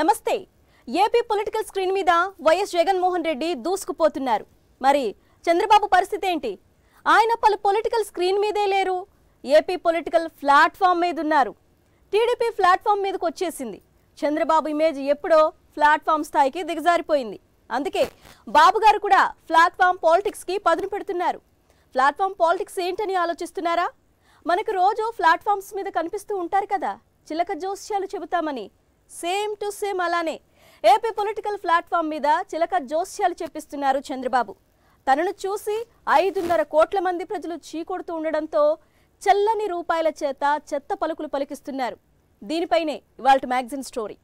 నమస్తే AP political screen మీద YS Jaganmohan Reddy దూసుకుపోతున్నారు మరి చంద్రబాబు పరిస్థితి ఏంటి ఆయన పలు పొలిటికల్ స్క్రీన్ మీదే లేరు ఏపీ పొలిటికల్ ప్లాట్ఫామ్ మీద ఉన్నారు టీడీపీ ప్లాట్ఫామ్ మీదకి వచ్చేసింది చంద్రబాబు ఇమేజ్ ఎప్పుడో ప్లాట్ఫామ్ స్థాయికి దిగజారిపోయింది అందుకే బాబు గారు కూడా ప్లాట్ఫామ్ పాలిటిక్స్కి పదును పెడుతున్నారు ప్లాట్ఫామ్ పాలిటిక్స్ ఏంటని ఆలోచిస్తున్నారా మనకు రోజు ప్లాట్ఫామ్స్ మీద కనిపిస్తూ ఉంటారు కదా చిలక జోస్యాలు చెబుతామని సేమ్ టు సేమ్ అలానే ఏపీ పొలిటికల్ ప్లాట్ఫామ్ మీద చిలక జోస్యాలు చెప్పిస్తున్నారు చంద్రబాబు తనను చూసి ఐదున్నర కోట్ల మంది ప్రజలు చీకొడుతూ ఉండడంతో చల్లని రూపాయల చేత చెత్త పలుకులు పలికిస్తున్నారు దీనిపైనే ఇవాళ మ్యాగజిన్ స్టోరీ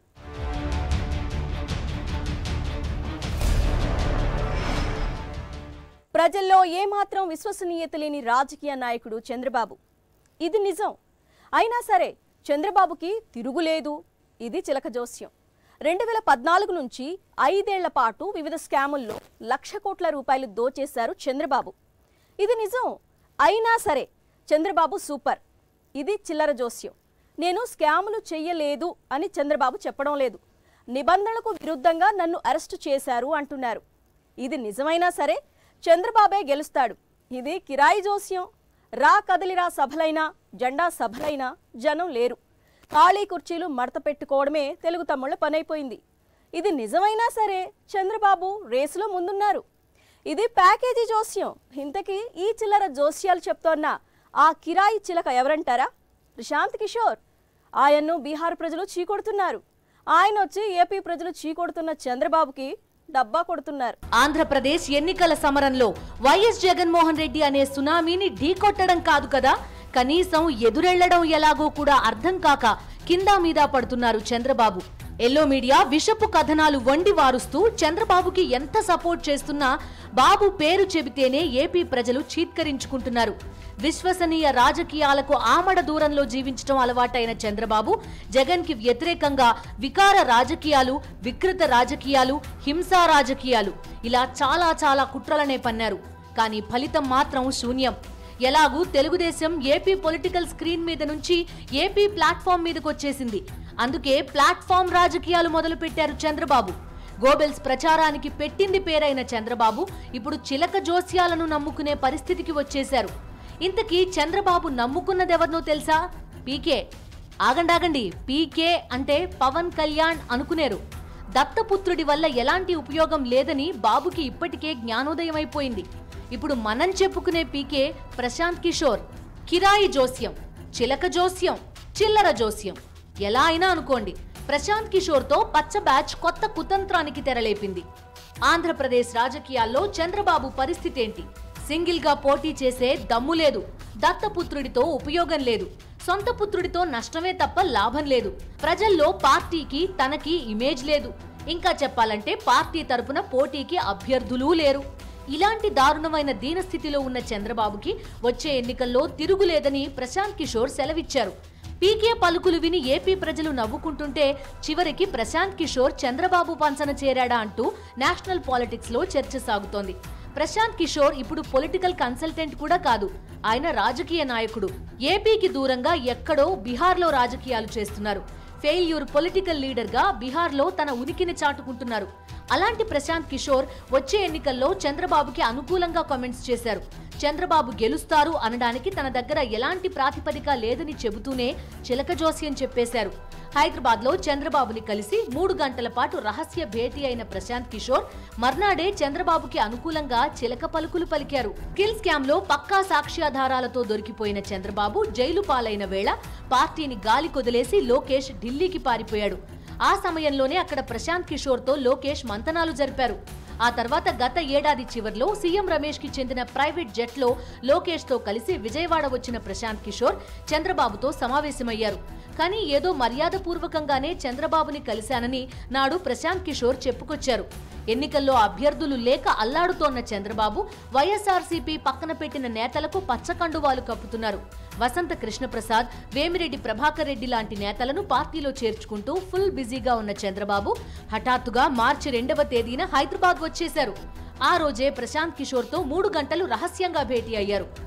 ప్రజల్లో ఏమాత్రం విశ్వసనీయత లేని రాజకీయ నాయకుడు చంద్రబాబు ఇది నిజం అయినా సరే చంద్రబాబుకి తిరుగులేదు ఇది చిలక జోస్యం రెండు వేల పద్నాలుగు నుంచి ఐదేళ్ల పాటు వివిధ స్కాముల్లో లక్ష కోట్ల రూపాయలు దోచేశారు చంద్రబాబు ఇది నిజం అయినా సరే చంద్రబాబు సూపర్ ఇది చిల్లర జోస్యం నేను స్కాములు చెయ్యలేదు అని చంద్రబాబు చెప్పడం లేదు నిబంధనలకు విరుద్ధంగా నన్ను అరెస్టు చేశారు అంటున్నారు ఇది నిజమైనా సరే చంద్రబాబే గెలుస్తాడు ఇది కిరాయి జోస్యం రా కదలిరా సభలైనా జెండా సభలైనా జనం లేరు ఖాళీ కుర్చీలు మడత పెట్టుకోవడమే తెలుగు తమ్ముళ్ళ పనైపోయింది ఇది నిజమైనా సరే చంద్రబాబు రేసులో ముందున్నారు ఇది ప్యాకేజీ జోస్యం ఇంతకీ ఈ చిల్లర జోస్యాలు చెప్తోన్న ఆ కిరాయి చిలక ఎవరంటారా ప్రశాంత్ కిషోర్ ఆయన్ను బీహార్ ప్రజలు చీకొడుతున్నారు ఆయన వచ్చి ఏపీ ప్రజలు చీకొడుతున్న చంద్రబాబుకి డబ్బా కొడుతున్నారు ఆంధ్రప్రదేశ్ ఎన్నికల సమరంలో వైఎస్ జగన్మోహన్ రెడ్డి అనే సునామీని ఢీకొట్టడం కాదు కదా కనీసం ఎదురెళ్లడం ఎలాగో కూడా అర్థం కాక కింద మీద పడుతున్నారు చంద్రబాబు ఎల్లో మీడియా విషపు కథనాలు వండి వారుస్తూ చంద్రబాబుకి ఎంత సపోర్ట్ చేస్తున్నా బాబు పేరు చెబితేనే ఏపీ ప్రజలు చీత్కరించుకుంటున్నారు విశ్వసనీయ రాజకీయాలకు ఆమడ దూరంలో జీవించడం అలవాటైన చంద్రబాబు జగన్ కి వ్యతిరేకంగా వికార రాజకీయాలు వికృత రాజకీయాలు హింసా రాజకీయాలు ఇలా చాలా చాలా కుట్రలనే పన్నారు కానీ ఫలితం మాత్రం శూన్యం ఎలాగూ తెలుగుదేశం ఏపీ పొలిటికల్ స్క్రీన్ మీద నుంచి ఏపీ ప్లాట్ఫామ్ మీదకి వచ్చేసింది అందుకే ప్లాట్ఫామ్ రాజకీయాలు మొదలు పెట్టారు చంద్రబాబు గోబెల్స్ ప్రచారానికి పెట్టింది పేరైన చంద్రబాబు ఇప్పుడు చిలక జోస్యాలను నమ్ముకునే పరిస్థితికి వచ్చేశారు ఇంతకీ చంద్రబాబు నమ్ముకున్నదెవరినో తెలుసా పీకే ఆగండాగండి పీకే అంటే పవన్ కళ్యాణ్ అనుకునేరు దత్తపుత్రుడి వల్ల ఎలాంటి ఉపయోగం లేదని బాబుకి ఇప్పటికే జ్ఞానోదయం అయిపోయింది ఇప్పుడు మనం చెప్పుకునే పీకే ప్రశాంత్ కిషోర్ కిరాయి జోస్యం చిలక జోస్యం చిల్లర జోస్యం ఎలా అయినా అనుకోండి ప్రశాంత్ కిషోర్తో పచ్చ బ్యాచ్ కొత్త కుతంత్రానికి తెరలేపింది ఆంధ్రప్రదేశ్ రాజకీయాల్లో చంద్రబాబు పరిస్థితి ఏంటి సింగిల్ గా పోటీ చేసే దమ్ము లేదు దత్తపుత్రుడితో ఉపయోగం లేదు సొంత పుత్రుడితో నష్టమే తప్ప లాభం లేదు ప్రజల్లో పార్టీకి తనకి ఇమేజ్ లేదు ఇంకా చెప్పాలంటే పార్టీ తరపున పోటీకి అభ్యర్థులూ లేరు ఇలాంటి దారుణమైన దీనస్థితిలో ఉన్న చంద్రబాబుకి వచ్చే ఎన్నికల్లో తిరుగులేదని ప్రశాంత్ కిషోర్ సెలవిచ్చారు పీకే పలుకులు విని ఏపీ ప్రజలు నవ్వుకుంటుంటే చివరికి ప్రశాంత్ కిషోర్ చంద్రబాబు పంచన చేరాడా అంటూ నేషనల్ పాలిటిక్స్ లో చర్చ సాగుతోంది ప్రశాంత్ కిషోర్ ఇప్పుడు పొలిటికల్ కన్సల్టెంట్ కూడా కాదు ఆయన రాజకీయ నాయకుడు ఏపీకి దూరంగా ఎక్కడో బీహార్లో రాజకీయాలు చేస్తున్నారు ఫెయిల్యూర్ పొలిటికల్ లీడర్ గా బీహార్లో తన ఉనికిని చాటుకుంటున్నారు అలాంటి ప్రశాంత్ కిషోర్ వచ్చే ఎన్నికల్లో చంద్రబాబుకి అనుకూలంగా కామెంట్స్ చేశారు చంద్రబాబు గెలుస్తారు అనడానికి తన దగ్గర ఎలాంటి ప్రాతిపదిక లేదని చెబుతూనే చిలక జోస్యం చెప్పేశారు హైదరాబాద్ లో చంద్రబాబుని కలిసి మూడు గంటల పాటు రహస్య భేటీ అయిన ప్రశాంత్ కిషోర్ మర్నాడే చంద్రబాబుకి అనుకూలంగా చిలక పలుకులు పలికారు కిల్ స్కామ్ లో పక్కా సాక్ష్యాధారాలతో దొరికిపోయిన చంద్రబాబు జైలు పాలైన వేళ పార్టీని గాలి కొదిలేసి లోకేష్ ఢిల్లీకి పారిపోయాడు ఆ సమయంలోనే అక్కడ ప్రశాంత్ కిషోర్ తో లోకేష్ మంతనాలు జరిపారు ఆ తర్వాత గత ఏడాది చివర్లో సీఎం రమేష్ కి చెందిన ప్రైవేట్ జెట్ లో లోకేష్ తో కలిసి విజయవాడ వచ్చిన ప్రశాంత్ కిషోర్ చంద్రబాబుతో సమావేశమయ్యారు కానీ ఏదో మర్యాదపూర్వకంగానే చంద్రబాబుని కలిశానని నాడు ప్రశాంత్ కిషోర్ చెప్పుకొచ్చారు ఎన్నికల్లో అభ్యర్థులు లేక అల్లాడుతోన్న చంద్రబాబు వైఎస్ఆర్సీపీ పక్కన పెట్టిన నేతలకు పచ్చకండువాలు కప్పుతున్నారు వసంత కృష్ణప్రసాద్ వేమిరెడ్డి ప్రభాకర్ రెడ్డి లాంటి నేతలను పార్టీలో చేర్చుకుంటూ ఫుల్ బిజీగా ఉన్న చంద్రబాబు హఠాత్తుగా మార్చి రెండవ తేదీన హైదరాబాద్ వచ్చేశారు ఆ రోజే ప్రశాంత్ కిషోర్తో మూడు గంటలు రహస్యంగా భేటీ అయ్యారు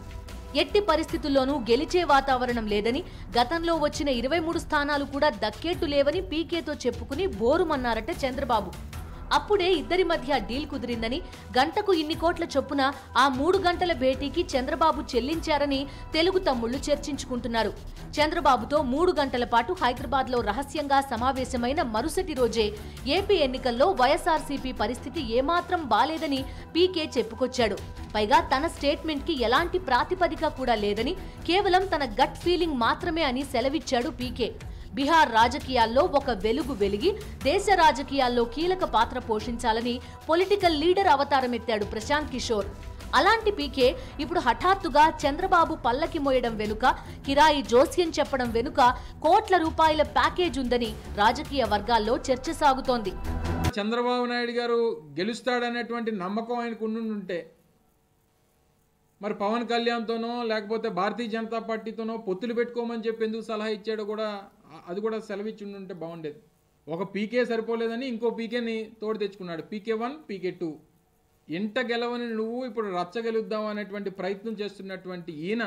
ఎట్టి పరిస్థితుల్లోనూ గెలిచే వాతావరణం లేదని గతంలో వచ్చిన ఇరవై మూడు స్థానాలు కూడా దక్కేట్టు లేవని పీకేతో చెప్పుకుని బోరుమన్నారట చంద్రబాబు అప్పుడే ఇద్దరి మధ్య డీల్ కుదిరిందని గంటకు ఇన్ని కోట్ల చొప్పున ఆ మూడు గంటల భేటీకి చంద్రబాబు చెల్లించారని తెలుగు తమ్ముళ్లు చర్చించుకుంటున్నారు చంద్రబాబుతో మూడు గంటల పాటు హైదరాబాద్ లో రహస్యంగా సమావేశమైన మరుసటి రోజే ఏపీ ఎన్నికల్లో వైఎస్ఆర్సీపీ పరిస్థితి ఏమాత్రం బాలేదని పీకే చెప్పుకొచ్చాడు పైగా తన స్టేట్మెంట్ కి ఎలాంటి ప్రాతిపదిక కూడా లేదని కేవలం తన గట్ ఫీలింగ్ మాత్రమే అని సెలవిచ్చాడు పీకే బీహార్ రాజకీయాల్లో ఒక వెలుగు వెలిగి దేశ రాజకీయాల్లో కీలక పాత్ర పోషించాలని పొలిటికల్ లీడర్ అవతారమెత్తాడు ప్రశాంత్ కిషోర్ అలాంటి పీకే ఇప్పుడు హఠాత్తుగా చంద్రబాబు పల్లకి మోయడం వెనుక కిరాయి జోస్యం చెప్పడం వెనుక కోట్ల రూపాయల ప్యాకేజ్ ఉందని రాజకీయ వర్గాల్లో చర్చ సాగుతోంది చంద్రబాబు నాయుడు గారు గెలుస్తాడనేటువంటి నమ్మకం ఆయనకు ఉండుంటే మరి పవన్ కళ్యాణ్తోనో లేకపోతే భారతీయ జనతా పార్టీతోనో పొత్తులు పెట్టుకోమని చెప్పి ఎందుకు సలహా ఇచ్చాడో కూడా ఆ- అది కూడా సెలవిచ్చి ఉంటే బాగుండేది ఒక పీకే సరిపోలేదని ఇంకో పీకేని తోడు తెచ్చుకున్నాడు పీకే వన్ పీకే టూ ఇంట గెలవని నువ్వు ఇప్పుడు రచ్చ గెలుద్దాం అనేటువంటి ప్రయత్నం చేస్తున్నటువంటి ఈయన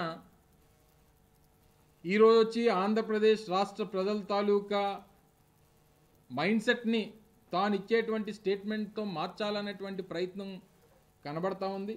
ఈరోజు వచ్చి ఆంధ్రప్రదేశ్ రాష్ట్ర ప్రజల తాలూకా మైండ్ సెట్ని తాను ఇచ్చేటువంటి స్టేట్మెంట్తో మార్చాలనేటువంటి ప్రయత్నం కనబడతా ఉంది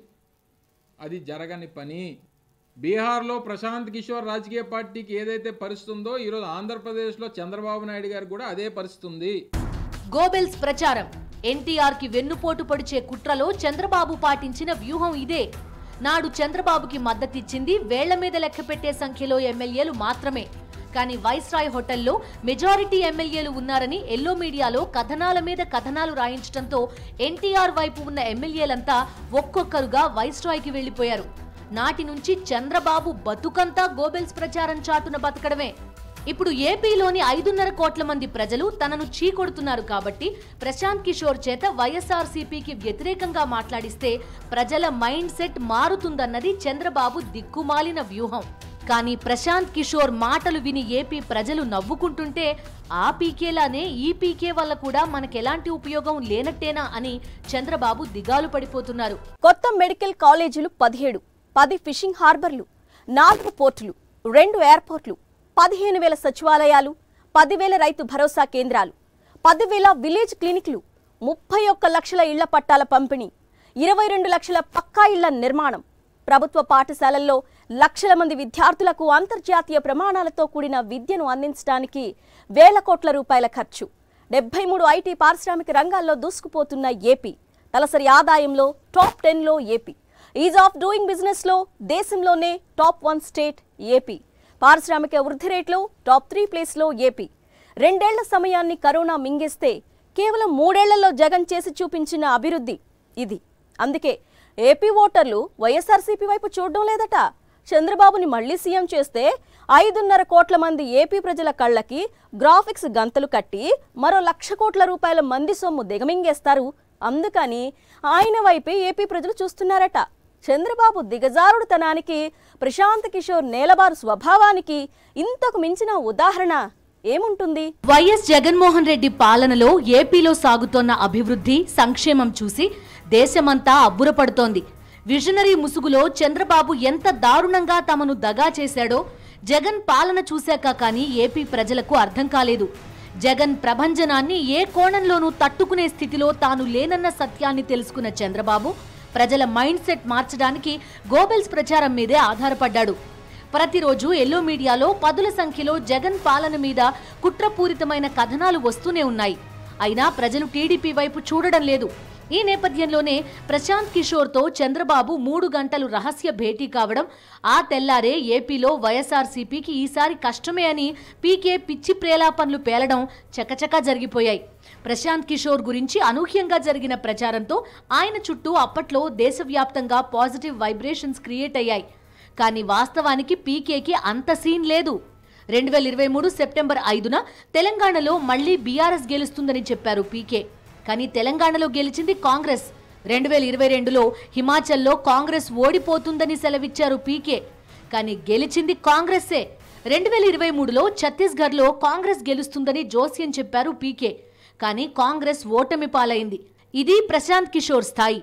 అది జరగని పని బీహార్లో ప్రశాంత్ కిషోర్ రాజకీయ పార్టీకి ఏదైతే పరిస్థితి ఉందో ఈరోజు ఆంధ్రప్రదేశ్లో చంద్రబాబు నాయుడు గారు కూడా అదే పరిస్థితి ఉంది గోబెల్స్ ప్రచారం ఎన్టీఆర్ కి వెన్నుపోటు పొడిచే కుట్రలో చంద్రబాబు పాటించిన వ్యూహం ఇదే నాడు చంద్రబాబుకి మద్దతిచ్చింది వేళ్ల మీద లెక్క పెట్టే సంఖ్యలో ఎమ్మెల్యేలు మాత్రమే కానీ వైస్రాయ్ హోటల్లో మెజారిటీ ఎమ్మెల్యేలు ఉన్నారని ఎల్లో మీడియాలో కథనాల మీద కథనాలు రాయించడంతో ఎన్టీఆర్ వైపు ఉన్న ఎమ్మెల్యేలంతా ఒక్కొక్కరుగా వైస్రాయ్కి వెళ్లిపోయారు నాటి నుంచి చంద్రబాబు బతుకంతా గోబెల్స్ ప్రచారం చాటున బతకడమే ఇప్పుడు ఏపీలోని ఐదున్నర కోట్ల మంది ప్రజలు తనను చీకొడుతున్నారు కాబట్టి ప్రశాంత్ కిషోర్ చేత వైఎస్ఆర్సీపీకి వ్యతిరేకంగా మాట్లాడిస్తే ప్రజల మైండ్ సెట్ మారుతుందన్నది చంద్రబాబు దిక్కుమాలిన వ్యూహం కానీ ప్రశాంత్ కిషోర్ మాటలు విని ఏపీ ప్రజలు నవ్వుకుంటుంటే ఆ పీకేలానే ఈ పీకే వల్ల కూడా మనకెలాంటి ఉపయోగం లేనట్టేనా అని చంద్రబాబు దిగాలు పడిపోతున్నారు కొత్త మెడికల్ కాలేజీలు పదిహేడు పది ఫిషింగ్ హార్బర్లు నాలుగు పోర్టులు రెండు ఎయిర్పోర్ట్లు పదిహేను వేల సచివాలయాలు పదివేల రైతు భరోసా కేంద్రాలు పదివేల విలేజ్ క్లినిక్లు ముప్పై ఒక్క లక్షల ఇళ్ల పట్టాల పంపిణీ ఇరవై రెండు లక్షల పక్కా ఇళ్ల నిర్మాణం ప్రభుత్వ పాఠశాలల్లో లక్షల మంది విద్యార్థులకు అంతర్జాతీయ ప్రమాణాలతో కూడిన విద్యను అందించడానికి వేల కోట్ల రూపాయల ఖర్చు డెబ్బై మూడు ఐటీ పారిశ్రామిక రంగాల్లో దూసుకుపోతున్న ఏపీ తలసరి ఆదాయంలో టాప్ టెన్లో ఏపీ ఈజ్ ఆఫ్ డూయింగ్ బిజినెస్లో దేశంలోనే టాప్ వన్ స్టేట్ ఏపీ పారిశ్రామిక వృద్ధి రేట్లో టాప్ త్రీ ప్లేస్లో ఏపీ రెండేళ్ల సమయాన్ని కరోనా మింగేస్తే కేవలం మూడేళ్లలో జగన్ చేసి చూపించిన అభివృద్ధి ఇది అందుకే ఏపీ ఓటర్లు వైఎస్ఆర్సీపీ వైపు చూడడం లేదట చంద్రబాబుని మళ్లీ సీఎం చేస్తే ఐదున్నర కోట్ల మంది ఏపీ ప్రజల కళ్ళకి గ్రాఫిక్స్ గంతలు కట్టి మరో లక్ష కోట్ల రూపాయల మంది సొమ్ము దిగమింగేస్తారు అందుకని ఆయన వైపే ఏపీ ప్రజలు చూస్తున్నారట చంద్రబాబు దిగజారుడుతనానికి ప్రశాంత్ కిషోర్ నేలబారు స్వభావానికి ఇంతకు మించిన ఉదాహరణ ఏముంటుంది వైఎస్ జగన్మోహన్ రెడ్డి పాలనలో ఏపీలో సాగుతోన్న అభివృద్ధి సంక్షేమం చూసి దేశమంతా అబ్బురపడుతోంది విజనరీ ముసుగులో చంద్రబాబు ఎంత దారుణంగా తమను దగా చేశాడో జగన్ పాలన చూశాక కానీ ఏపీ ప్రజలకు అర్థం కాలేదు జగన్ ప్రభంజనాన్ని ఏ కోణంలోనూ తట్టుకునే స్థితిలో తాను లేనన్న సత్యాన్ని తెలుసుకున్న చంద్రబాబు ప్రజల మైండ్ సెట్ మార్చడానికి గోబెల్స్ ప్రచారం మీదే ఆధారపడ్డాడు ప్రతిరోజు ఎల్లో మీడియాలో పదుల సంఖ్యలో జగన్ పాలన మీద కుట్రపూరితమైన కథనాలు వస్తూనే ఉన్నాయి అయినా ప్రజలు టీడీపీ వైపు చూడడం లేదు ఈ నేపథ్యంలోనే ప్రశాంత్ కిషోర్తో చంద్రబాబు మూడు గంటలు రహస్య భేటీ కావడం ఆ తెల్లారే ఏపీలో వైఎస్ఆర్సీపీకి ఈసారి కష్టమే అని పీకే పిచ్చి ప్రేలాపనలు పేలడం చకచకా జరిగిపోయాయి ప్రశాంత్ కిషోర్ గురించి అనూహ్యంగా జరిగిన ప్రచారంతో ఆయన చుట్టూ అప్పట్లో దేశవ్యాప్తంగా పాజిటివ్ వైబ్రేషన్స్ క్రియేట్ అయ్యాయి కానీ వాస్తవానికి పీకేకి అంత సీన్ లేదు రెండు వేల ఇరవై మూడు సెప్టెంబర్ ఐదున తెలంగాణలో మళ్లీ బీఆర్ఎస్ గెలుస్తుందని చెప్పారు పీకే కానీ తెలంగాణలో గెలిచింది కాంగ్రెస్ రెండు వేల ఇరవై రెండులో హిమాచల్లో కాంగ్రెస్ ఓడిపోతుందని సెలవిచ్చారు పీకే కానీ గెలిచింది కాంగ్రెస్సే రెండు వేల ఇరవై మూడులో ఛత్తీస్గఢ్లో కాంగ్రెస్ గెలుస్తుందని జోస్యం చెప్పారు పీకే కానీ కాంగ్రెస్ ఓటమి పాలైంది ఇది ప్రశాంత్ కిషోర్ స్థాయి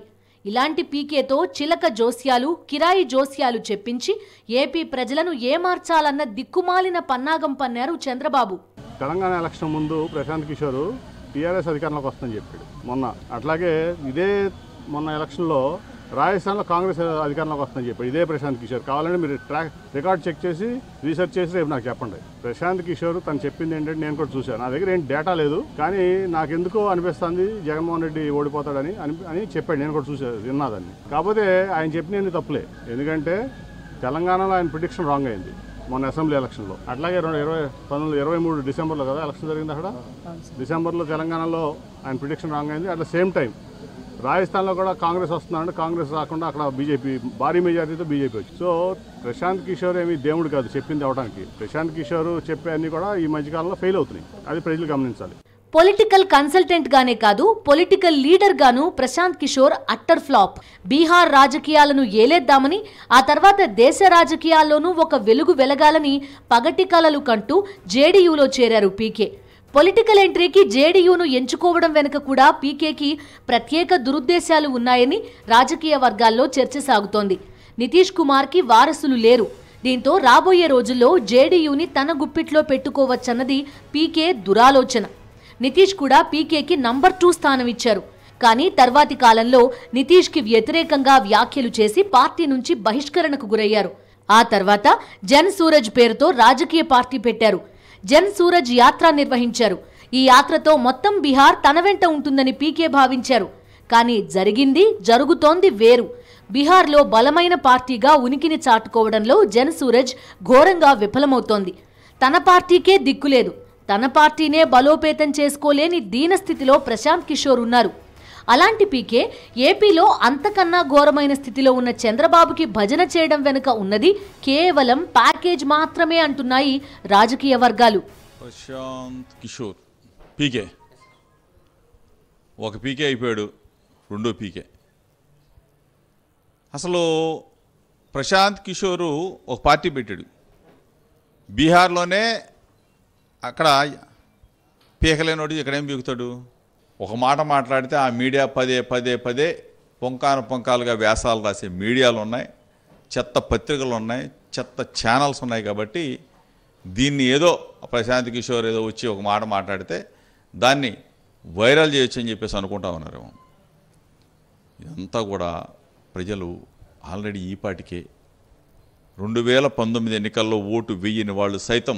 ఇలాంటి పీకేతో చిలక జోస్యాలు కిరాయి జోస్యాలు చెప్పించి ఏపీ ప్రజలను ఏమార్చాలన్న దిక్కుమాలిన పన్నాగం పన్నారు చంద్రబాబు తెలంగాణ ఎలక్షన్ ముందు ప్రశాంత్ కిషోర్ టీఆర్ఎస్ అధికారంలోకి వస్తుందని చెప్పాడు మొన్న అట్లాగే ఇదే మొన్న ఎలక్షన్లో రాజస్థాన్లో కాంగ్రెస్ అధికారంలోకి వస్తుందని చెప్పాడు ఇదే ప్రశాంత్ కిషోర్ కావాలంటే మీరు ట్రాక్ రికార్డ్ చెక్ చేసి రీసెర్చ్ చేసి రేపు నాకు చెప్పండి ప్రశాంత్ కిషోర్ తను చెప్పింది ఏంటంటే నేను కూడా చూశాను నా దగ్గర ఏం డేటా లేదు కానీ నాకెందుకో అనిపిస్తుంది జగన్మోహన్ రెడ్డి ఓడిపోతాడని అని అని చెప్పాడు నేను కూడా చూసా విన్నాదాన్ని కాకపోతే ఆయన చెప్పిన తప్పులే ఎందుకంటే తెలంగాణలో ఆయన ప్రిడిక్షన్ రాంగ్ అయింది మొన్న అసెంబ్లీ ఎలక్షన్లో అట్లాగే రెండు ఇరవై పంతొమ్మిది ఇరవై మూడు డిసెంబర్లో కదా ఎలక్షన్ జరిగింది అక్కడ డిసెంబర్లో తెలంగాణలో ఆయన ప్రిడిక్షన్ రాంగ్ అయింది అట్ ద సేమ్ టైం రాజస్థాన్లో కూడా కాంగ్రెస్ వస్తున్నారంటే కాంగ్రెస్ రాకుండా అక్కడ బీజేపీ భారీ మెజారిటీతో బీజేపీ వచ్చింది సో ప్రశాంత్ కిషోర్ ఏమి దేవుడు కాదు చెప్పింది అవడానికి ప్రశాంత్ కిషోర్ చెప్పే అన్ని కూడా ఈ మధ్యకాలంలో ఫెయిల్ అవుతున్నాయి అది ప్రజలు గమనించాలి పొలిటికల్ కన్సల్టెంట్ గానే కాదు పొలిటికల్ లీడర్ గాను ప్రశాంత్ కిషోర్ అట్టర్ ఫ్లాప్ బీహార్ రాజకీయాలను ఏలేద్దామని ఆ తర్వాత దేశ రాజకీయాల్లోనూ ఒక వెలుగు వెలగాలని పగటి కలలు కంటూ జేడీయూలో చేరారు పీకే పొలిటికల్ ఎంట్రీకి జేడీయూను ఎంచుకోవడం వెనుక కూడా పీకేకి ప్రత్యేక దురుద్దేశాలు ఉన్నాయని రాజకీయ వర్గాల్లో చర్చ సాగుతోంది నితీష్ కుమార్కి వారసులు లేరు దీంతో రాబోయే రోజుల్లో జేడీయూని తన గుప్పిట్లో పెట్టుకోవచ్చన్నది పీకే దురాలోచన నితీష్ కూడా పీకేకి నంబర్ టూ స్థానం ఇచ్చారు కానీ తర్వాతి కాలంలో నితీష్కి వ్యతిరేకంగా వ్యాఖ్యలు చేసి పార్టీ నుంచి బహిష్కరణకు గురయ్యారు ఆ తర్వాత జన్ సూరజ్ పేరుతో రాజకీయ పార్టీ పెట్టారు జన్ సూరజ్ యాత్ర నిర్వహించారు ఈ యాత్రతో మొత్తం బీహార్ తన వెంట ఉంటుందని పీకే భావించారు కానీ జరిగింది జరుగుతోంది వేరు బీహార్లో బలమైన పార్టీగా ఉనికిని చాటుకోవడంలో జన్ సూరజ్ ఘోరంగా విఫలమవుతోంది తన పార్టీకే దిక్కులేదు తన పార్టీనే బలోపేతం చేసుకోలేని దీనస్థితిలో ప్రశాంత్ కిషోర్ ఉన్నారు అలాంటి పీకే ఏపీలో అంతకన్నా ఘోరమైన స్థితిలో ఉన్న చంద్రబాబుకి భజన చేయడం వెనుక ఉన్నది కేవలం ప్యాకేజ్ మాత్రమే అంటున్నాయి రాజకీయ వర్గాలు ప్రశాంత్ కిషోర్ పీకే ఒక పీకే అయిపోయాడు రెండో పీకే అసలు ప్రశాంత్ కిషోరు ఒక పార్టీ పెట్టాడు బీహార్లోనే అక్కడ పీకలేనోడు ఇక్కడేం పీకుతాడు ఒక మాట మాట్లాడితే ఆ మీడియా పదే పదే పదే పొంకాను పొంకాలుగా వ్యాసాలు రాసే మీడియాలు ఉన్నాయి చెత్త పత్రికలు ఉన్నాయి చెత్త ఛానల్స్ ఉన్నాయి కాబట్టి దీన్ని ఏదో ప్రశాంత్ కిషోర్ ఏదో వచ్చి ఒక మాట మాట్లాడితే దాన్ని వైరల్ చేయొచ్చు అని చెప్పేసి అనుకుంటా ఉన్నారేమో ఇదంతా కూడా ప్రజలు ఆల్రెడీ ఈ పాటికే రెండు వేల పంతొమ్మిది ఎన్నికల్లో ఓటు వెయ్యని వాళ్ళు సైతం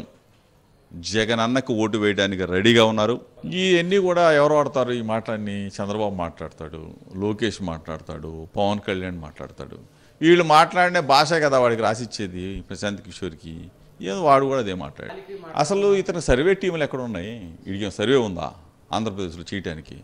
జగన్ అన్నకు ఓటు వేయడానికి రెడీగా ఉన్నారు ఇవన్నీ కూడా ఎవరు ఆడతారు ఈ మాటలన్నీ చంద్రబాబు మాట్లాడతాడు లోకేష్ మాట్లాడతాడు పవన్ కళ్యాణ్ మాట్లాడతాడు వీళ్ళు మాట్లాడిన భాష కదా వాడికి రాసిచ్చేది ప్రశాంత్ కిషోర్కి ఏదో వాడు కూడా అదే మాట్లాడు అసలు ఇతని సర్వే టీములు ఎక్కడ ఉన్నాయి వీడికి సర్వే ఉందా ఆంధ్రప్రదేశ్లో చేయటానికి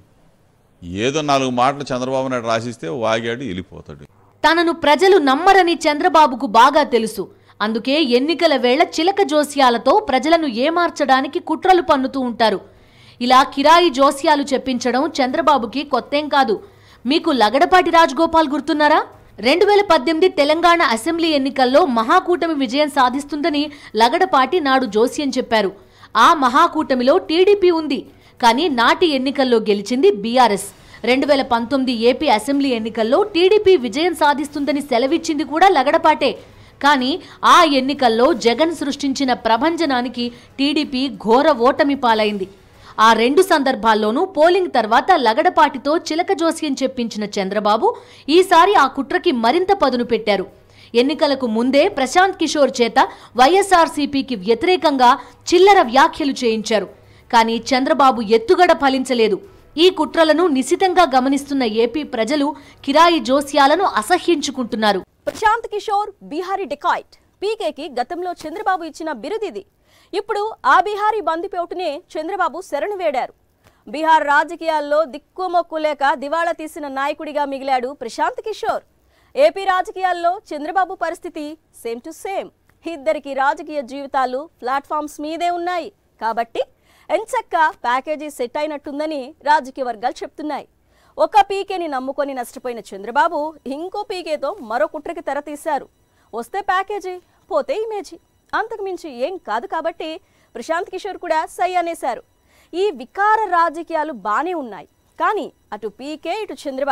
ఏదో నాలుగు మాటలు చంద్రబాబు నాయుడు రాసిస్తే వాగాడు వెళ్ళిపోతాడు తనను ప్రజలు నమ్మరని చంద్రబాబుకు బాగా తెలుసు అందుకే ఎన్నికల వేళ చిలక జోస్యాలతో ప్రజలను ఏమార్చడానికి కుట్రలు పన్నుతూ ఉంటారు ఇలా కిరాయి జోస్యాలు చెప్పించడం చంద్రబాబుకి కొత్తేం కాదు మీకు లగడపాటి రాజగోపాల్ గుర్తున్నారా రెండు వేల పద్దెనిమిది తెలంగాణ అసెంబ్లీ ఎన్నికల్లో మహాకూటమి విజయం సాధిస్తుందని లగడపాటి నాడు జోస్యం చెప్పారు ఆ మహాకూటమిలో టీడీపీ ఉంది కానీ నాటి ఎన్నికల్లో గెలిచింది బీఆర్ఎస్ రెండు వేల పంతొమ్మిది ఏపీ అసెంబ్లీ ఎన్నికల్లో టీడీపీ విజయం సాధిస్తుందని సెలవిచ్చింది కూడా లగడపాటే కానీ ఆ ఎన్నికల్లో జగన్ సృష్టించిన ప్రభంజనానికి టీడీపీ ఘోర ఓటమి పాలైంది ఆ రెండు సందర్భాల్లోనూ పోలింగ్ తర్వాత లగడపాటితో చిలక జోస్యం చెప్పించిన చంద్రబాబు ఈసారి ఆ కుట్రకి మరింత పదును పెట్టారు ఎన్నికలకు ముందే ప్రశాంత్ కిషోర్ చేత వైఎస్ఆర్సీపీకి వ్యతిరేకంగా చిల్లర వ్యాఖ్యలు చేయించారు కానీ చంద్రబాబు ఎత్తుగడ ఫలించలేదు ఈ కుట్రలను నిశితంగా గమనిస్తున్న ఏపీ ప్రజలు కిరాయి జోస్యాలను అసహ్యించుకుంటున్నారు ప్రశాంత్ కిషోర్ బీహారీ డెకాయిట్ పీకేకి గతంలో చంద్రబాబు ఇచ్చిన బిరుదిది ఇప్పుడు ఆ బీహారీ బందిపోటునే చంద్రబాబు శరణు వేడారు బీహార్ రాజకీయాల్లో దిక్కుమొక్కు లేక దివాళా తీసిన నాయకుడిగా మిగిలాడు ప్రశాంత్ కిషోర్ ఏపీ రాజకీయాల్లో చంద్రబాబు పరిస్థితి సేమ్ టు సేమ్ ఇద్దరికి రాజకీయ జీవితాలు ప్లాట్ఫామ్స్ మీదే ఉన్నాయి కాబట్టి ఎంచక్క ప్యాకేజీ సెట్ అయినట్టుందని రాజకీయ వర్గాలు చెప్తున్నాయి ఒక పీకేని నమ్ముకొని నష్టపోయిన చంద్రబాబు ఇంకో పీకేతో మరో కుట్రకి తెర తీశారు వస్తే ప్యాకేజీ పోతే ఇమేజీ అంతకు మించి ఏం కాదు కాబట్టి ప్రశాంత్ కిషోర్ కూడా సై అనేశారు ఈ వికార రాజకీయాలు బానే ఉన్నాయి కానీ అటు పీకే ఇటు చంద్రబాబు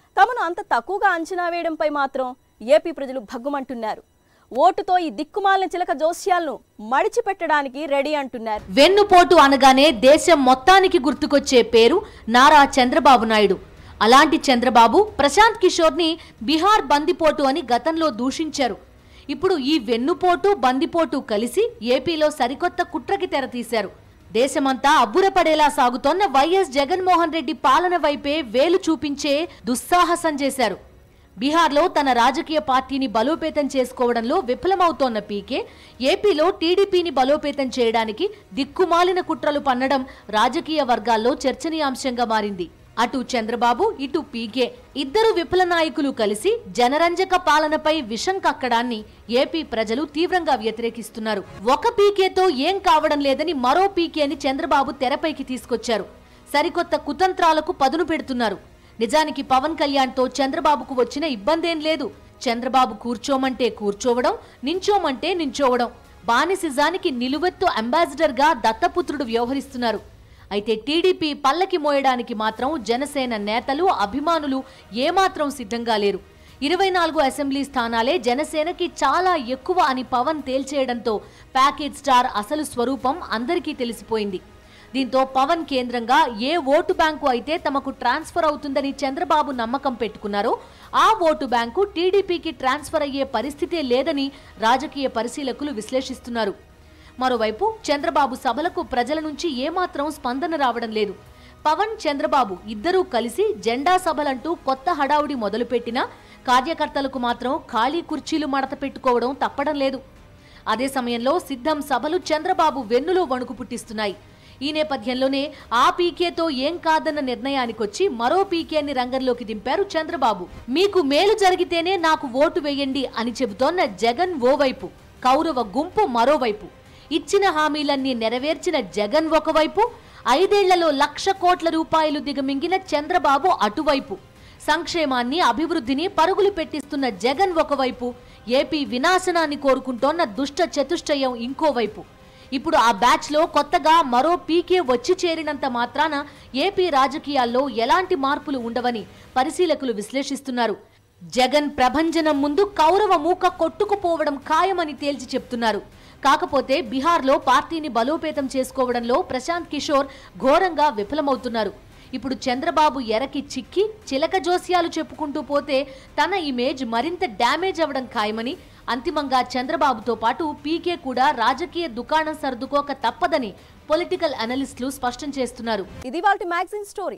తమను అంత తక్కువగా అంచనా వేయడంపై మాత్రం ఏపీ ప్రజలు భగ్గుమంటున్నారు ఓటుతో ఈ దిక్కుమాలిన చిలక జోస్యాలను మడిచిపెట్టడానికి రెడీ అంటున్నారు వెన్నుపోటు అనగానే దేశం మొత్తానికి గుర్తుకొచ్చే పేరు నారా చంద్రబాబు నాయుడు అలాంటి చంద్రబాబు ప్రశాంత్ కిషోర్ని బీహార్ బందిపోటు అని గతంలో దూషించారు ఇప్పుడు ఈ వెన్నుపోటు బందిపోటు కలిసి ఏపీలో సరికొత్త కుట్రకి తెరతీశారు దేశమంతా అబ్బురపడేలా సాగుతోన్న వైఎస్ జగన్మోహన్ రెడ్డి పాలన వైపే వేలు చూపించే దుస్సాహసం చేశారు బీహార్లో తన రాజకీయ పార్టీని బలోపేతం చేసుకోవడంలో విఫలమవుతోన్న పీకే ఏపీలో టీడీపీని బలోపేతం చేయడానికి దిక్కుమాలిన కుట్రలు పన్నడం రాజకీయ వర్గాల్లో చర్చనీయాంశంగా మారింది అటు చంద్రబాబు ఇటు పీకే ఇద్దరు విఫల నాయకులు కలిసి జనరంజక పాలనపై విషం కక్కడాన్ని ఏపీ ప్రజలు తీవ్రంగా వ్యతిరేకిస్తున్నారు ఒక పీకేతో ఏం కావడం లేదని మరో పీకేని చంద్రబాబు తెరపైకి తీసుకొచ్చారు సరికొత్త కుతంత్రాలకు పదును పెడుతున్నారు నిజానికి పవన్ కళ్యాణ్తో చంద్రబాబుకు వచ్చిన ఇబ్బందేం లేదు చంద్రబాబు కూర్చోమంటే కూర్చోవడం నించోమంటే నించోవడం బానిసిజానికి నిలువెత్తు అంబాసిడర్గా దత్తపుత్రుడు వ్యవహరిస్తున్నారు అయితే టీడీపీ పల్లకి మోయడానికి మాత్రం జనసేన నేతలు అభిమానులు ఏమాత్రం సిద్ధంగా లేరు ఇరవై నాలుగు అసెంబ్లీ స్థానాలే జనసేనకి చాలా ఎక్కువ అని పవన్ తేల్చేయడంతో ప్యాకేజ్ స్టార్ అసలు స్వరూపం అందరికీ తెలిసిపోయింది దీంతో పవన్ కేంద్రంగా ఏ ఓటు బ్యాంకు అయితే తమకు ట్రాన్స్ఫర్ అవుతుందని చంద్రబాబు నమ్మకం పెట్టుకున్నారో ఆ ఓటు బ్యాంకు టీడీపీకి ట్రాన్స్ఫర్ అయ్యే పరిస్థితే లేదని రాజకీయ పరిశీలకులు విశ్లేషిస్తున్నారు మరోవైపు చంద్రబాబు సభలకు ప్రజల నుంచి ఏమాత్రం స్పందన రావడం లేదు పవన్ చంద్రబాబు ఇద్దరూ కలిసి జెండా సభలంటూ కొత్త హడావుడి మొదలుపెట్టినా కార్యకర్తలకు మాత్రం ఖాళీ కుర్చీలు మడత పెట్టుకోవడం తప్పడం లేదు అదే సమయంలో సిద్ధం సభలు చంద్రబాబు వెన్నులో వణుకు పుట్టిస్తున్నాయి ఈ నేపథ్యంలోనే ఆ పీకేతో ఏం కాదన్న నిర్ణయానికొచ్చి మరో పీకేని రంగంలోకి దింపారు చంద్రబాబు మీకు మేలు జరిగితేనే నాకు ఓటు వేయండి అని చెబుతోన్న జగన్ ఓవైపు కౌరవ గుంపు మరోవైపు ఇచ్చిన హామీలన్నీ నెరవేర్చిన జగన్ ఒకవైపు ఐదేళ్లలో లక్ష కోట్ల రూపాయలు దిగమింగిన చంద్రబాబు అటువైపు సంక్షేమాన్ని అభివృద్ధిని పరుగులు పెట్టిస్తున్న జగన్ ఒకవైపు ఏపీ వినాశనాన్ని కోరుకుంటోన్న దుష్ట చతుష్టయం ఇంకోవైపు ఇప్పుడు ఆ బ్యాచ్ లో కొత్తగా మరో పీకే వచ్చి చేరినంత మాత్రాన ఏపీ రాజకీయాల్లో ఎలాంటి మార్పులు ఉండవని పరిశీలకులు విశ్లేషిస్తున్నారు జగన్ ప్రభంజనం ముందు కౌరవ మూక కొట్టుకుపోవడం ఖాయమని తేల్చి చెప్తున్నారు కాకపోతే బీహార్లో పార్టీని బలోపేతం చేసుకోవడంలో ప్రశాంత్ కిషోర్ ఘోరంగా విఫలమవుతున్నారు ఇప్పుడు చంద్రబాబు ఎరకి చిక్కి చిలక జోస్యాలు చెప్పుకుంటూ పోతే తన ఇమేజ్ మరింత డ్యామేజ్ అవ్వడం ఖాయమని అంతిమంగా చంద్రబాబుతో పాటు పీకే కూడా రాజకీయ దుకాణం సర్దుకోక తప్పదని పొలిటికల్ అనలిస్టులు స్పష్టం చేస్తున్నారు ఇది వాళ్ళ మ్యాగజైన్ స్టోరీ